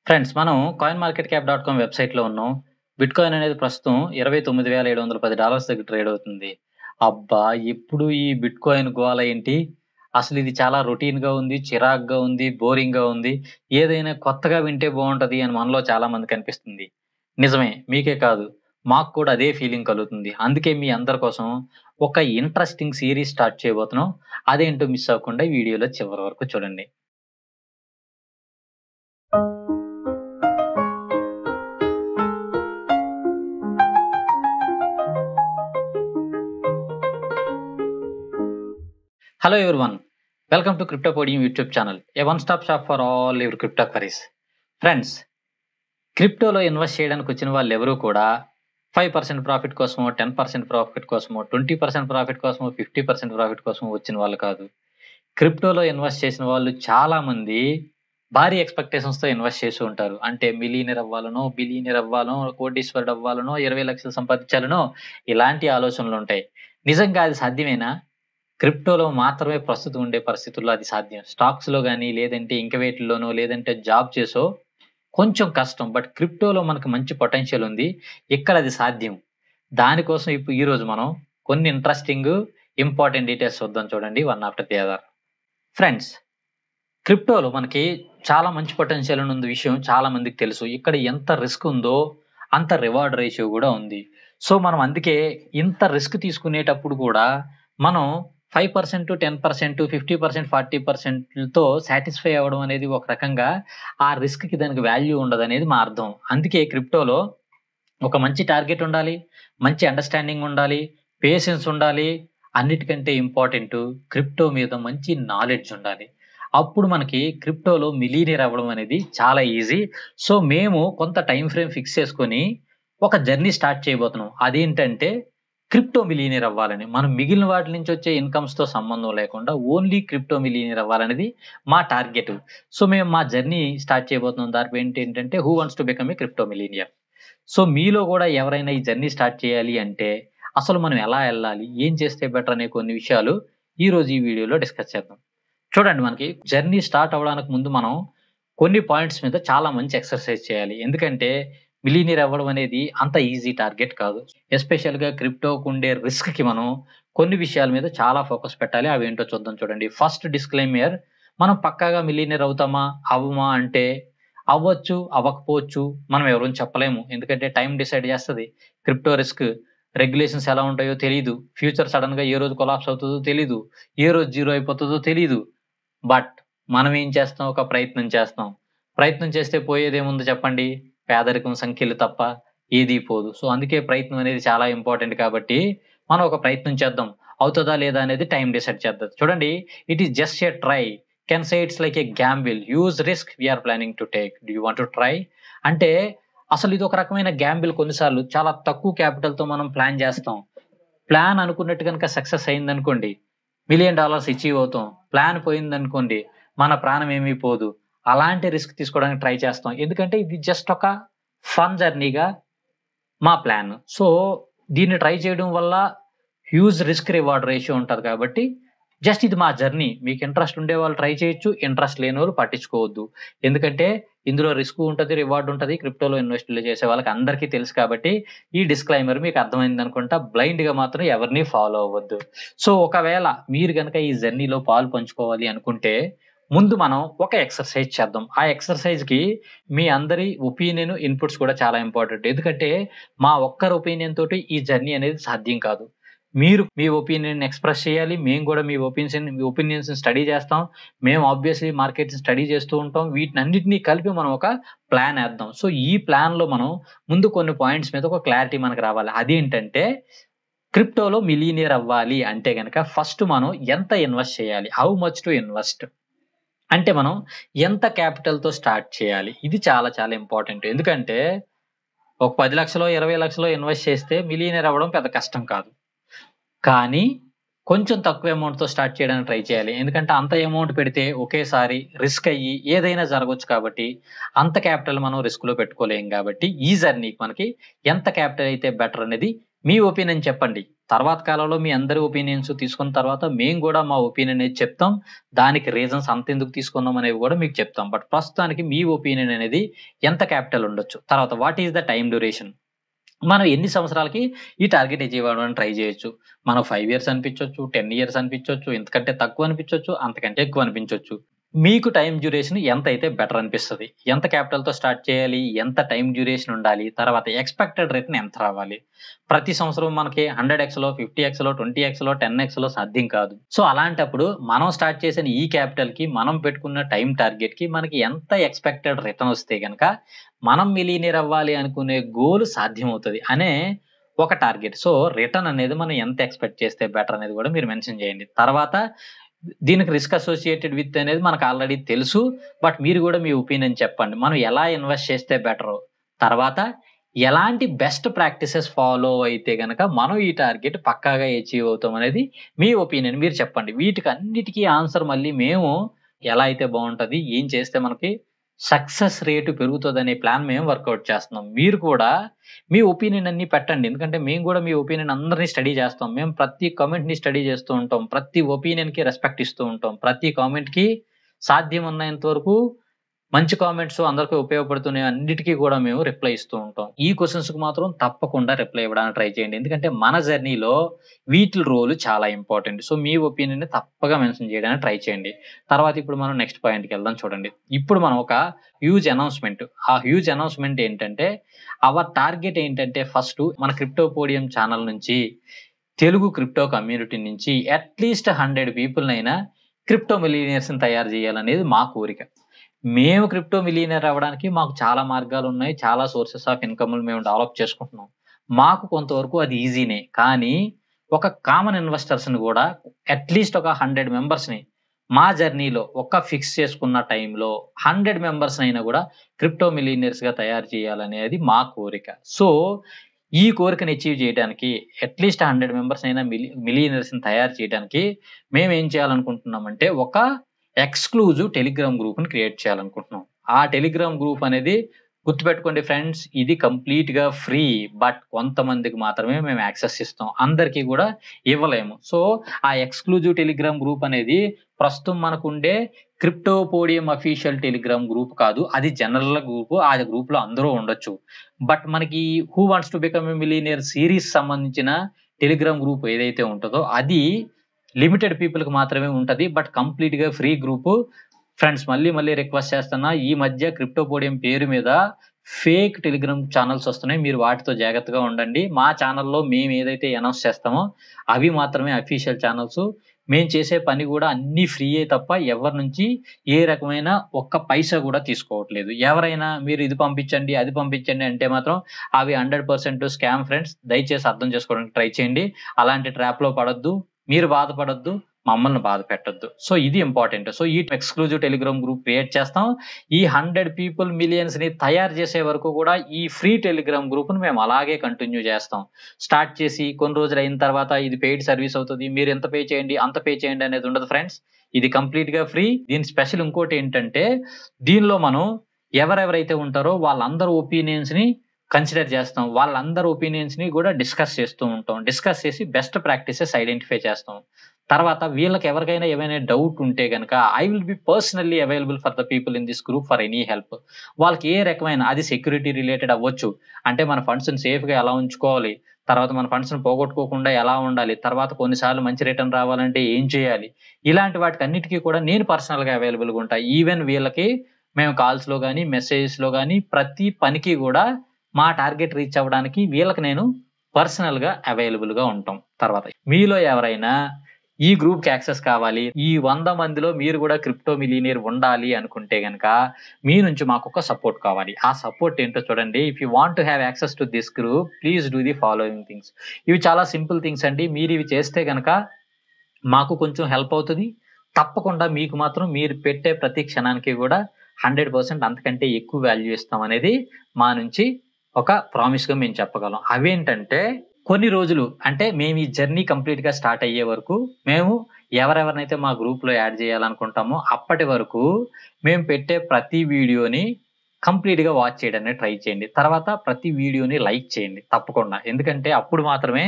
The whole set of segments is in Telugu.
ఫ్రెండ్స్ మనం coin market cap dot com వెబ్సైట్లో ఉన్నాం బిట్ కాయిన్ అనేది ప్రస్తుతం ఇరవై తొమ్మిది వేల ఏడు వందల పది డాలర్స్ దగ్గర ట్రేడ్ అవుతుంది అబ్బా ఎప్పుడు ఈ బిట్ కాయిన్ గోల ఏంటి అసలు ఇది చాలా రొటీన్ గా ఉంది చిరాగ్గా ఉంది బోరింగ్ గా ఉంది ఏదైనా కొత్తగా వింటే బాగుంటది అని మనలో చాలా మంది కనిపిస్తుంది నిజమే మీకే కాదు మాకు కూడా అదే ఫీలింగ్ కలుగుతుంది అందుకే మీ అందరి కోసం ఒక ఇంట్రెస్టింగ్ సిరీస్ స్టార్ట్ చేయబోతున్నాం అదేంటో మిస్ అవ్వకుండా ఈ వీడియోలో చివరి వరకు చూడండి hello one welcome to crypto podium YouTube channel a one stop shop for all your crypto queries friends క్రిప్టోలో ఇన్వెస్ట్ చేయడానికి వచ్చిన వాళ్ళు ఎవరు కూడా ఫైవ్ పర్సెంట్ ప్రాఫిట్ కోసమో టెన్ పర్సెంట్ ప్రాఫిట్ కోసమో ట్వంటీ పర్సెంట్ ప్రాఫిట్ కోసమో ఫిఫ్టీ పర్సెంట్ ప్రాఫిట్ కోసమో వచ్చిన వాళ్ళు కాదు క్రిప్టోలో ఇన్వెస్ట్ చేసిన వాళ్ళు చాలా మంది భారీ ఎక్స్పెక్టేషన్స్ తో ఇన్వెస్ట్ చేసి ఉంటారు అంటే మిలీనియర్ అవ్వాలనో బిలీనియర్ అవ్వాలనో కోటీశ్వరుడు అవ్వాలనో ఇరవై లక్షలు సంపాదించాలనో ఇలాంటి ఆలోచనలు ఉంటాయి నిజంగా అది సాధ్యమేనా క్రిప్టోలో మాత్రమే ప్రస్తుతం ఉండే పరిస్థితుల్లో అది సాధ్యం స్టాక్స్ లో కానీ లేదంటే ఇంక వేటిల్లోనో లేదంటే జాబ్ చేసో కొంచెం కష్టం బట్ క్రిప్టోలో మనకు మంచి పొటెన్షియల్ ఉంది ఇక్కడ అది సాధ్యం దానికోసం ఇప్పుడు ఈ రోజు మనం కొన్ని ఇంట్రెస్టింగ్ ఇంపార్టెంట్ డీటెయిల్స్ చూద్దాం చూడండి one after the other friends క్రిప్టోలో మనకి చాలా మంచి పొటెన్షియల్ ఉన్న విషయం చాలా మందికి తెలుసు ఇక్కడ ఎంత రిస్క్ ఉందో అంత రివార్డ్ రేషియో కూడా ఉంది సో మనం అందుకే ఇంత రిస్క్ తీసుకునేటప్పుడు కూడా మనం five percent ten percent fifty percent forty పర్సెంట్తో సాటిస్ఫై అవ్వడం అనేది ఒక రకంగా ఆ రిస్క్కి దానికి వాల్యూ ఉండదు అనేది మా అర్థం అందుకే క్రిప్టోలో ఒక మంచి టార్గెట్ ఉండాలి మంచి అండర్స్టాండింగ్ ఉండాలి పేషెన్స్ ఉండాలి అన్నిటికంటే ఇంపార్టెంట్ క్రిప్టో మీద మంచి నాలెడ్జ్ ఉండాలి అప్పుడు మనకి క్రిప్టోలో మిలీనియర్ అవ్వడం అనేది చాలా ఈజీ సో మేము కొంత టైం ఫ్రేమ్ ఫిక్స్ చేసుకొని ఒక జర్నీ స్టార్ట్ చేయబోతున్నాం అదేంటంటే క్రిప్టో మిలీనియర్ అవ్వాలని మనం మిగిలిన వాటి నుంచి వచ్చే ఇన్కమ్స్ తో సంబంధం లేకుండా ఓన్లీ క్రిప్టో మిలీనియర్ అవ్వాలనేది మా టార్గెట్ సో మేము మా జర్నీ స్టార్ట్ చేయబోతున్నాం దాని ఏంటి ఏంటంటే who wants to become a crypto millionaire so మీలో కూడా ఎవరైనా ఈ జర్నీ స్టార్ట్ చేయాలి అంటే అసలు మనం ఎలా వెళ్ళాలి ఏం చేస్తే బెటర్ అనే కొన్ని విషయాలు ఈ రోజు ఈ వీడియోలో డిస్కస్ చేద్దాం చూడండి మనకి జర్నీ స్టార్ట్ అవ్వడానికి ముందు మనం కొన్ని పాయింట్స్ మీద చాలా మంచి ఎక్సర్సైజ్ చేయాలి ఎందుకంటే మిలీనియర్ అవ్వడం అనేది అంత ఈజీ టార్గెట్ కాదు ఎస్పెషల్ గా క్రిప్టోకు ఉండే రిస్క్ కి మనం కొన్ని విషయాల మీద చాలా ఫోకస్ పెట్టాలి అవి ఏంటో చూద్దాం చూడండి ఫస్ట్ డిస్క్లైమర్ మనం పక్కాగా మిలీనియర్ అవుతామా అవ్వమా అంటే అవ్వచ్చు అవ్వకపోవచ్చు మనం ఎవరు చెప్పలేము ఎందుకంటే టైం డిసైడ్ చేస్తుంది క్రిప్టో రిస్క్ రెగ్యులేషన్స్ ఎలా ఉంటాయో తెలియదు ఫ్యూచర్ సడన్ గా ఏ రోజు కొలాప్స్ అవుతుందో తెలియదు ఏ రోజు జీరో అయిపోతుందో తెలియదు బట్ మనం ఏం చేస్తాం ఒక ప్రయత్నం చేస్తాం ప్రయత్నం చేస్తే పోయేది ఏముందో చెప్పండి పేదరికం సంఖ్యలు తప్ప ఏది పోదు సో అందుకే ప్రయత్నం అనేది చాలా ఇంపార్టెంట్ కాబట్టి మనం ఒక ప్రయత్నం చేద్దాం అవుతుందా లేదా అనేది టైం డిసైడ్ చేద్దాం చూడండి it is just a try can say it's like a gamble use risk we're planning to take do you want to try అంటే అసలు ఇది ఒక రకమైన గ్యాంబిల్ కొన్నిసార్లు చాలా తక్కువ క్యాపిటల్ తో మనం ప్లాన్ చేస్తాం ప్లాన్ అనుకున్నట్టు కనుక సక్సెస్ అయింది అనుకోండి మిలియన్ డాలర్స్ అచీవ్ అవుతాం ప్లాన్ పోయింది అనుకోండి మన ప్రాణం ఏమీ పోదు అలాంటి రిస్క్ తీసుకోవడానికి ట్రై చేస్తాం ఎందుకంటే ఇది జస్ట్ ఒక ఫన్ జర్నీగా మా ప్లాన్ సో దీన్ని ట్రై చేయడం వల్ల హ్యూజ్ రిస్క్ రివార్డ్ రేషియో ఉంటుంది కాబట్టి జస్ట్ ఇది మా జర్నీ మీకు ఇంట్రెస్ట్ ఉండే వాళ్ళు ట్రై చేయొచ్చు ఇంట్రెస్ట్ లేని వాళ్ళు పట్టించుకోవద్దు ఎందుకంటే ఇందులో రిస్క్ ఉంటుంది రివార్డ్ ఉంటుంది క్రిప్టోలో ఇన్వెస్ట్ చేసే వాళ్ళకి అందరికీ తెలుసు కాబట్టి ఈ డిస్క్లైమర్ మీకు అర్థమైంది అనుకుంటా బ్లైండ్ గా మాత్రం ఎవరిని ఫాలో అవ్వద్దు సో ఒకవేళ మీరు కనుక ఈ జర్నీలో పాలు పంచుకోవాలి అనుకుంటే ముందు మనం ఒక ఎక్సర్సైజ్ చేద్దాం ఆ ఎక్సర్సైజ్ కి మీ అందరి ఒపీనియన్ ఇన్పుట్స్ కూడా చాలా ఇంపార్టెంట్ ఎందుకంటే మా ఒక్కరి ఒపీనియన్ తోటి ఈ జర్నీ అనేది సాధ్యం కాదు మీరు మీ ఒపీనియన్ ఎక్స్ప్రెస్ చేయాలి మేము కూడా మీ ఒపీనియన్ మీ ఒపీనియన్స్ స్టడీ చేస్తాం మేము ఆబ్వియస్లీ మార్కెట్ స్టడీ చేస్తూ ఉంటాం వీటిని అన్నింటినీ కలిపి మనం ఒక ప్లాన్ వేద్దాం సో ఈ ప్లాన్ లో మనం ముందు కొన్ని పాయింట్స్ మీద ఒక క్లారిటీ మనకు రావాలి అదేంటంటే క్రిప్టోలో మిలీనియర్ అవ్వాలి అంటే కనుక ఫస్ట్ మనం ఎంత ఇన్వెస్ట్ చేయాలి హౌ మచ్ టు ఇన్వెస్ట్ అంటే మనం ఎంత క్యాపిటల్ తో స్టార్ట్ చేయాలి ఇది చాలా చాలా ఇంపార్టెంట్ ఎందుకంటే ఒక పది లక్షలో ఇరవై లక్షలో ఇన్వెస్ట్ చేస్తే మిలీనియర్ అవ్వడం పెద్ద కష్టం కాదు కానీ కొంచెం తక్కువ అమౌంట్ తో స్టార్ట్ చేయడానికి ట్రై చేయాలి ఎందుకంటే అంత అమౌంట్ పెడితే ఒకేసారి రిస్క్ అయ్యి ఏదైనా జరగవచ్చు కాబట్టి అంత క్యాపిటల్ మనం రిస్క్ లో పెట్టుకోలేం కాబట్టి ఈ జర్నీకి మనకి ఎంత క్యాపిటల్ అయితే బెటర్ అనేది మీ ఒపీనియన్ చెప్పండి తర్వాత కాలంలో మీ అందరి ఒపీనియన్స్ తీసుకున్న తర్వాత మేము కూడా మా ఒపీనియన్ అనేది చెప్తాం దానికి రీజన్స్ అంత ఎందుకు తీసుకున్నాం అనేవి కూడా మీకు చెప్తాం బట్ ప్రస్తుతానికి మీ ఒపీనియన్ అనేది ఎంత క్యాపిటల్ ఉండొచ్చు తర్వాత what is the time duration మనం ఎన్ని సంవత్సరాలకి ఈ టార్గెట్ అచీవ్ అవ్వడానికి ట్రై చేయొచ్చు మనం ఫైవ్ ఇయర్స్ అనిపించవచ్చు టెన్ ఇయర్స్ అనిపించవచ్చు ఇంతకంటే తక్కువ అనిపించవచ్చు అంతకంటే ఎక్కువ అనిపించవచ్చు మీకు టైం డ్యూరేషన్ ఎంత అయితే బెటర్ అనిపిస్తుంది ఎంత క్యాపిటల్తో స్టార్ట్ చేయాలి ఎంత టైం డ్యూరేషన్ ఉండాలి తర్వాత ఎక్స్పెక్టెడ్ రేట్ని ఎంత రావాలి ప్రతి సంవత్సరం మనకి హండ్రెడ్ ఎక్స్లో ఫిఫ్టీ ఎక్స్లో ట్వంటీ ఎక్స్లో టెన్ ఎక్స్లో సాధ్యం కాదు సో అలాంటప్పుడు మనం స్టార్ట్ చేసిన ఈ క్యాపిటల్కి మనం పెట్టుకున్న టైం టార్గెట్కి మనకి ఎంత ఎక్స్పెక్టెడ్ రిటర్న్ వస్తే కనుక మనం మిలీనియర్ అవ్వాలి అనుకునే గోల్ సాధ్యమవుతుంది అనే ఒక టార్గెట్ సో రిటర్న్ అనేది మనం ఎంత ఎక్స్పెక్ట్ చేస్తే బెటర్ అనేది కూడా మీరు మెన్షన్ చేయండి తర్వాత దీనికి రిస్క్ అసోసియేటెడ్ విత్ అనేది మనకు ఆల్రెడీ తెలుసు బట్ మీరు కూడా మీ ఒపీనియన్ చెప్పండి మనం ఎలా ఇన్వెస్ట్ చేస్తే బెటర్ తర్వాత ఎలాంటి బెస్ట్ ప్రాక్టీసెస్ ఫాలో అయితే గనక మనం ఈ టార్గెట్ పక్కాగా అచీవ్ అవుతాం అనేది మీ ఒపీనియన్ మీరు చెప్పండి వీటికి అన్నిటికీ ఆన్సర్ మళ్ళీ మేము ఎలా అయితే బాగుంటుంది ఏం చేస్తే మనకి సక్సెస్ రేటు పెరుగుతుంది అనే ప్లాన్ మేము వర్కౌట్ చేస్తున్నాం మీరు కూడా మీ ఒపీనియన్ అన్ని పెట్టండి ఎందుకంటే మేము కూడా మీ ఒపీనియన్ అందరినీ స్టడీ చేస్తాం మేము ప్రతి కామెంట్ ని స్టడీ చేస్తూ ఉంటాం ప్రతి ఒపీనియన్ కి రెస్పెక్ట్ ఇస్తూ ఉంటాం ప్రతి కామెంట్ కి సాధ్యం ఉన్నంత వరకు మంచి కామెంట్స్ అందరికీ ఉపయోగపడుతున్నాయి అన్నిటికీ కూడా మేము రిప్లై ఇస్తూ ఉంటాం ఈ క్వశ్చన్స్ కు మాత్రం తప్పకుండా రిప్లై ఇవ్వడానికి ట్రై చేయండి ఎందుకంటే మన జర్నీలో వీటి రోల్ చాలా ఇంపార్టెంట్ సో మీ ఒపీనియన్ తప్పగా మెన్షన్ చేయడానికి ట్రై చేయండి తర్వాత ఇప్పుడు మనం నెక్స్ట్ పాయింట్కి వెళ్దాం చూడండి ఇప్పుడు మనం ఒక హ్యూజ్ అనౌన్స్మెంట్ ఆ హ్యూజ్ అనౌన్స్మెంట్ ఏంటంటే అవర్ టార్గెట్ ఏంటంటే ఫస్ట్ మన క్రిప్టో పోడియం ఛానల్ నుంచి తెలుగు క్రిప్టో కమ్యూనిటీ నుంచి అట్లీస్ట్ హండ్రెడ్ పీపుల్నైనా క్రిప్టో మిలీనియర్స్ని తయారు చేయాలనేది మా కోరిక మేము క్రిప్టో మిలీనియర్ అవ్వడానికి మాకు చాలా మార్గాలు ఉన్నాయి చాలా సోర్సెస్ ఆఫ్ ఇన్కమ్ మేము డెవలప్ చేసుకుంటున్నాం మాకు కొంతవరకు అది ఈజీనే కానీ ఒక కామన్ ఇన్వెస్టర్స్ని కూడా అట్లీస్ట్ ఒక హండ్రెడ్ మెంబర్స్ని మా జర్నీలో ఒక్క ఫిక్స్ చేసుకున్న టైంలో హండ్రెడ్ మెంబర్స్ అయినా కూడా క్రిప్టో మిలీనియర్స్గా తయారు చేయాలనేది మా కోరిక సో ఈ కోరికను అచీవ్ చేయడానికి అట్లీస్ట్ హండ్రెడ్ మెంబర్స్ అయినా మిలి మిలియనర్స్ని తయారు చేయడానికి మేము ఏం చేయాలనుకుంటున్నామంటే ఒక ఎక్స్క్లూజివ్ టెలిగ్రామ్ గ్రూప్ని క్రియేట్ చేయాలనుకుంటున్నాం ఆ టెలిగ్రామ్ గ్రూప్ అనేది గుర్తుపెట్టుకోండి ఫ్రెండ్స్ ఇది కంప్లీట్ గా ఫ్రీ బట్ కొంతమందికి మాత్రమే మేము యాక్సెస్ ఇస్తాం అందరికీ కూడా ఇవ్వలేము సో ఆ ఎక్స్క్లూజివ్ టెలిగ్రామ్ గ్రూప్ అనేది ప్రస్తుతం మనకుండే crypto podium official Telegram group కాదు అది జనరల్ గ్రూప్ ఆ గ్రూప్ లో అందరూ ఉండొచ్చు బట్ మనకి who wants to become a millionaire series సంబంధించిన టెలిగ్రామ్ గ్రూప్ ఏదైతే ఉంటుందో అది లిమిటెడ్ పీపుల్ కి మాత్రమే ఉంటది బట్ కంప్లీట్ గా ఫ్రీ గ్రూప్ ఫ్రెండ్స్ మళ్ళీ మళ్ళీ రిక్వెస్ట్ చేస్తున్నా ఈ మధ్య క్రిప్టో పోడియం పేరు మీద ఫేక్ టెలిగ్రామ్ ఛానల్స్ వస్తున్నాయి మీరు వాటితో జాగ్రత్తగా ఉండండి మా ఛానల్లో మేము ఏదైతే అనౌన్స్ చేస్తామో అవి మాత్రమే అఫీషియల్ ఛానల్స్ మేము చేసే పని కూడా అన్ని ఫ్రీయే తప్ప ఎవరి నుంచి ఏ రకమైన ఒక్క పైసా కూడా తీసుకోవట్లేదు ఎవరైనా మీరు ఇది పంపించండి అది పంపించండి అంటే మాత్రం అవి హండ్రెడ్ పర్సెంట్ స్కామ్ ఫ్రెండ్స్ దయచేసి అర్థం చేసుకోవడానికి ట్రై చేయండి అలాంటి ట్రాప్ లో పడొద్దు మీరు బాధపడొద్దు మమ్మల్ని బాధ పెట్టొద్దు సో ఇది ఇంపార్టెంట్ సో ఈ ఎక్స్క్లూజివ్ టెలిగ్రామ్ గ్రూప్ క్రియేట్ చేస్తాం ఈ హండ్రెడ్ పీపుల్ మిలియన్స్ ని తయారు చేసే వరకు కూడా ఈ ఫ్రీ టెలిగ్రామ్ గ్రూప్ ను మేము అలాగే కంటిన్యూ చేస్తాం స్టార్ట్ చేసి కొన్ని రోజులు అయిన తర్వాత ఇది పెయిడ్ సర్వీస్ అవుతుంది మీరు ఎంత పే చేయండి అంత పే చేయండి అనేది ఉండదు ఫ్రెండ్స్ ఇది కంప్లీట్ గా ఫ్రీ దీని స్పెషల్ ఇంకోటి ఏంటంటే దీనిలో మనం ఎవరెవరైతే ఉంటారో వాళ్ళందరూ ఒపీనియన్స్ ని కన్సిడర్ చేస్తాం వాళ్ళందరి ఒపీనియన్స్ ని కూడా డిస్కస్ చేస్తూ ఉంటాం డిస్కస్ చేసి బెస్ట్ ప్రాక్టీసెస్ ఐడెంటిఫై చేస్తాం తర్వాత వీళ్ళకి ఎవరికైనా ఏమైనా డౌట్ ఉంటే కనుక I will be personally available for the people in this group for any help వాళ్ళకి ఏ రకమైన అది సెక్యూరిటీ రిలేటెడ్ అవ్వచ్చు అంటే మన ఫండ్స్ సేఫ్ గా ఎలా ఉంచుకోవాలి తర్వాత మన ఫండ్స్ పోగొట్టుకోకుండా ఎలా ఉండాలి తర్వాత కొన్నిసార్లు మంచి రిటర్న్ రావాలంటే ఏం చేయాలి ఇలాంటి వాటికి అన్నిటికీ కూడా నేను పర్సనల్ గా అవైలబుల్ గా ఉంటా ఈవెన్ వీళ్ళకి మేము కాల్స్ లో కానీ మెసేజెస్ లో కానీ ప్రతి పనికి కూడా మా టార్గెట్ రీచ్ అవ్వడానికి వీళ్ళకి నేను పర్సనల్ గా అవైలబుల్ గా ఉంటాం తర్వాత మీలో ఎవరైనా ఈ గ్రూప్ కి యాక్సెస్ కావాలి ఈ వంద మందిలో మీరు కూడా క్రిప్టో మిలీనియర్ ఉండాలి అనుకుంటే గనక మీ నుంచి మాకు ఒక సపోర్ట్ కావాలి ఆ సపోర్ట్ ఏంటో చూడండి if you want have access to this group please do the following things ఇవి చాలా సింపుల్ థింగ్స్ అండి మీరు ఇవి చేస్తే గనక మాకు కొంచెం హెల్ప్ అవుతుంది తప్పకుండా మీకు మాత్రం మీరు పెట్టే ప్రతి క్షణానికి కూడా హండ్రెడ్ పర్సెంట్ అంతకంటే ఎక్కువ వాల్యూ ఇస్తాం అనేది మా నుంచి ఒక ప్రామిస్ గా మేము చెప్పగలం అవేంటంటే కొన్ని రోజులు అంటే మేము ఈ జర్నీ కంప్లీట్ గా స్టార్ట్ అయ్యే వరకు మేము ఎవరెవరినైతే మా గ్రూప్ లో యాడ్ చేయాలనుకుంటామో అప్పటి వరకు మేము పెట్టే ప్రతి వీడియోని కంప్లీట్ గా వాచ్ చేయడానికి ట్రై చేయండి తర్వాత ప్రతి వీడియోని లైక్ చేయండి తప్పకుండా ఎందుకంటే అప్పుడు మాత్రమే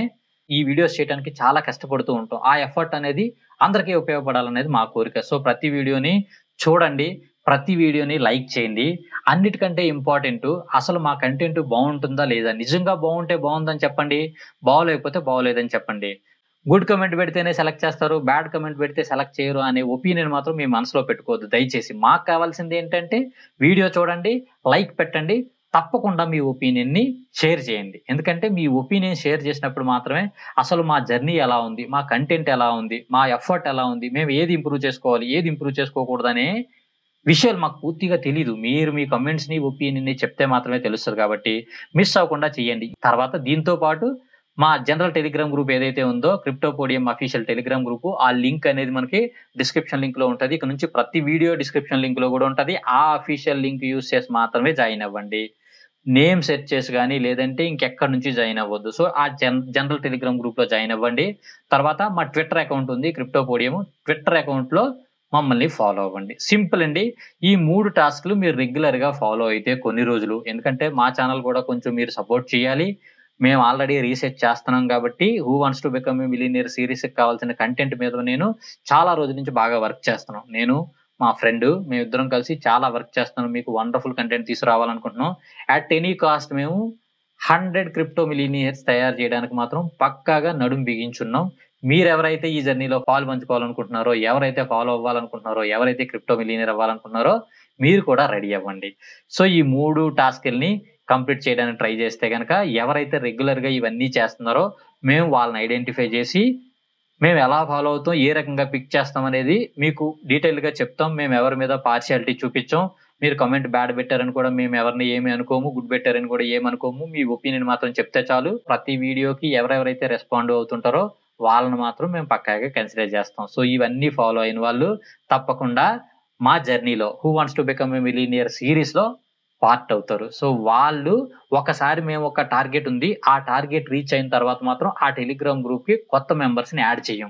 ఈ వీడియోస్ చేయడానికి చాలా కష్టపడుతూ ఉంటాం ఆ ఎఫర్ట్ అనేది అందరికీ ఉపయోగపడాలనేది మా కోరిక సో ప్రతి వీడియోని చూడండి ప్రతి వీడియోని లైక్ చేయండి అన్నిటికంటే ఇంపార్టెంట్ అసలు మా కంటెంట్ బాగుంటుందా లేదా నిజంగా బాగుంటే బాగుందని చెప్పండి బాగోలేకపోతే బాగోలేదని చెప్పండి గుడ్ కమెంట్ పెడితేనే సెలెక్ట్ చేస్తారు బ్యాడ్ కమెంట్ పెడితే సెలెక్ట్ చేయరు అనే ఒపీనియన్ మాత్రం మీ మనసులో పెట్టుకోవద్దు దయచేసి మాకు కావాల్సింది ఏంటంటే వీడియో చూడండి లైక్ పెట్టండి తప్పకుండా మీ ఒపీనియన్ ని షేర్ చేయండి ఎందుకంటే మీ ఒపీనియన్ షేర్ చేసినప్పుడు మాత్రమే అసలు మా జర్నీ ఎలా ఉంది మా కంటెంట్ ఎలా ఉంది మా ఎఫర్ట్ ఎలా ఉంది మేము ఏది ఇంప్రూవ్ చేసుకోవాలి ఏది ఇంప్రూవ్ చేసుకోకూడదనే విషయాలు మాకు పూర్తిగా తెలియదు మీరు మీ కమెంట్స్ ని ఒపీనియన్ ని చెప్తే మాత్రమే తెలుస్తుంది కాబట్టి మిస్ అవ్వకుండా చేయండి తర్వాత దీంతో పాటు మా జనరల్ టెలిగ్రామ్ గ్రూప్ ఏదైతే ఉందో క్రిప్టోపోడియం అఫీషియల్ టెలిగ్రామ్ గ్రూప్ ఆ లింక్ అనేది మనకి డిస్క్రిప్షన్ లింక్ లో ఉంటుంది ఇక్కడ నుంచి ప్రతి వీడియో డిస్క్రిప్షన్ లింక్ లో కూడా ఉంటుంది ఆ అఫీషియల్ లింక్ యూస్ చేసి మాత్రమే జాయిన్ అవ్వండి నేమ్ సెట్ చేసి కానీ లేదంటే ఇంకెక్కడి నుంచి జాయిన్ అవ్వద్దు సో ఆ జన్ జనరల్ టెలిగ్రామ్ గ్రూప్ లో జాయిన్ అవ్వండి తర్వాత మా ట్విట్టర్ అకౌంట్ ఉంది క్రిప్టోపోడియం ట్విట్టర్ అకౌంట్ లో మమ్మల్ని ఫాలో అవ్వండి సింపుల్ అండి ఈ మూడు టాస్క్లు మీరు రెగ్యులర్ గా ఫాలో అయితే కొన్ని రోజులు ఎందుకంటే మా ఛానల్ కూడా కొంచెం మీరు సపోర్ట్ చేయాలి మేము ఆల్రెడీ రీసెర్చ్ చేస్తున్నాం కాబట్టి who wants to become a millionaire series కావాల్సిన కంటెంట్ మీద నేను చాలా రోజుల నుంచి బాగా వర్క్ చేస్తున్నాం నేను మా ఫ్రెండ్ మేమిద్దరం కలిసి చాలా వర్క్ చేస్తున్నాం మీకు వండర్ఫుల్ కంటెంట్ తీసుకురావాలనుకుంటున్నాం అట్ ఎనీ కాస్ట్ మేము హండ్రెడ్ క్రిప్టో మిలీనియర్స్ తయారు చేయడానికి మాత్రం పక్కాగా నడుం బిగించున్నాం మీరు ఎవరైతే ఈ జర్నీలో పాలు పంచుకోవాలనుకుంటున్నారో ఎవరైతే ఫాలో అవ్వాలనుకుంటున్నారో ఎవరైతే క్రిప్టో మిలీనియర్ అవ్వాలనుకుంటున్నారో మీరు కూడా రెడీ అవ్వండి సో ఈ మూడు టాస్క్ల్ని కంప్లీట్ చేయడానికి ట్రై చేస్తే కనుక ఎవరైతే రెగ్యులర్ గా ఇవన్నీ చేస్తున్నారో మేము వాళ్ళని ఐడెంటిఫై చేసి మేము ఎలా ఫాలో అవుతాం ఏ రకంగా పిక్ చేస్తాం అనేది మీకు డీటెయిల్ గా చెప్తాం మేము ఎవరి మీద పార్షియాలిటీ చూపించాం మీరు కమెంట్ బ్యాడ్ పెట్టారని కూడా మేము ఎవరిని ఏమి అనుకోము గుడ్ పెట్టారని కూడా ఏమి అనుకోము మీ ఒపీనియన్ మాత్రం చెప్తే చాలు ప్రతి వీడియోకి ఎవరెవరైతే రెస్పాండ్ అవుతుంటారో వాళ్ళని మాత్రం మేము పక్కాగా కన్సిడర్ చేస్తాం సో ఇవన్నీ ఫాలో అయిన వాళ్ళు తప్పకుండా మా జర్నీలో who wants to become a millionaire series లో పార్ట్ అవుతారు సో వాళ్ళు ఒకసారి మేము ఒక టార్గెట్ ఉంది ఆ టార్గెట్ రీచ్ అయిన తర్వాత మాత్రం ఆ టెలిగ్రామ్ గ్రూప్ కి కొత్త మెంబర్స్ ని యాడ్ చేయం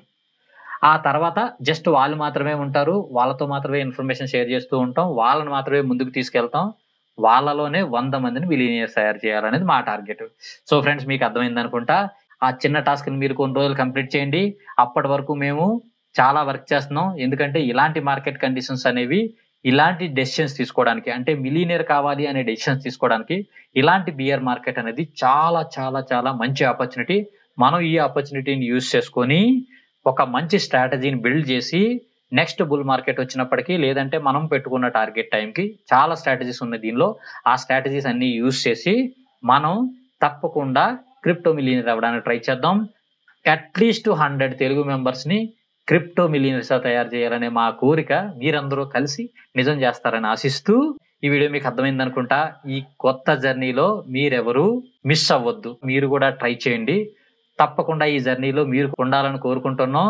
ఆ తర్వాత జస్ట్ వాళ్ళు మాత్రమే ఉంటారు వాళ్ళతో మాత్రమే ఇన్ఫర్మేషన్ షేర్ చేస్తూ ఉంటాం వాళ్ళని మాత్రమే ముందుకు తీసుకెళ్తాం వాళ్ళలోనే వంద మందిని మిలీనియర్స్ తయారు చేయాలనేది మా టార్గెట్ సో ఫ్రెండ్స్ మీకు అర్థమైంది అనుకుంటా ఆ చిన్న టాస్క్ ని మీరు కొన్ని రోజులు కంప్లీట్ చేయండి అప్పటి వరకు మేము చాలా వర్క్ చేస్తున్నాం ఎందుకంటే ఇలాంటి మార్కెట్ కండిషన్స్ అనేవి ఇలాంటి డెసిషన్స్ తీసుకోవడానికి అంటే మిలీనియర్ కావాలి అనే డెసిషన్స్ తీసుకోవడానికి ఇలాంటి బియర్ మార్కెట్ అనేది చాలా చాలా చాలా మంచి ఆపర్చునిటీ మనం ఈ ఆపర్చునిటీని యూజ్ చేసుకొని ఒక మంచి స్ట్రాటజీని బిల్డ్ చేసి నెక్స్ట్ బుల్ మార్కెట్ వచ్చినప్పటికీ లేదంటే మనం పెట్టుకున్న టార్గెట్ టైంకి చాలా స్ట్రాటజీస్ ఉన్నాయి దీనిలో ఆ స్ట్రాటజీస్ అన్ని యూజ్ చేసి మనం తప్పకుండా క్రిప్టో మిలియనర్ అవ్వడానికి ట్రై చేద్దాం అట్లీస్ట్ హండ్రెడ్ తెలుగు మెంబర్స్ ని క్రిప్టో మిలియనర్స్ తయారు చేయాలనే మా కోరిక మీరందరూ కలిసి నిజం చేస్తారని ఆశిస్తూ ఈ వీడియో మీకు అర్థమైంది అనుకుంటా ఈ కొత్త జర్నీలో మీరెవరు మిస్ అవ్వద్దు మీరు కూడా ట్రై చేయండి తప్పకుండా ఈ జర్నీలో మీరు ఉండాలని కోరుకుంటున్నాం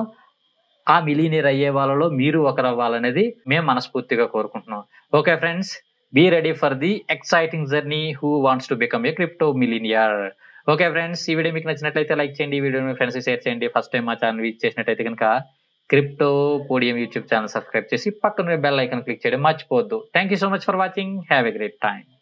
ఆ మిలీనియర్ అయ్యే వాళ్ళలో మీరు ఒకరు అవ్వాలనేది మేము మనస్ఫూర్తిగా కోరుకుంటున్నాం okay friends be ready for the exciting journey who wants to become a crypto millionaire okay friends ఈ వీడియో మీకు నచ్చినట్లయితే లైక్ చేయండి ఈ వీడియో మీ ఫ్రెండ్స్ షేర్ చేయండి ఫస్ట్ టైం మా ఛానల్ విజిట్ చేసినట్టయితే కనుక crypto podium YouTube channel subscribe చేసి పక్కన బెల్ ఐకన్ క్లిక్ చేయడం మర్చిపోవద్దు thank you so much for watching have a great time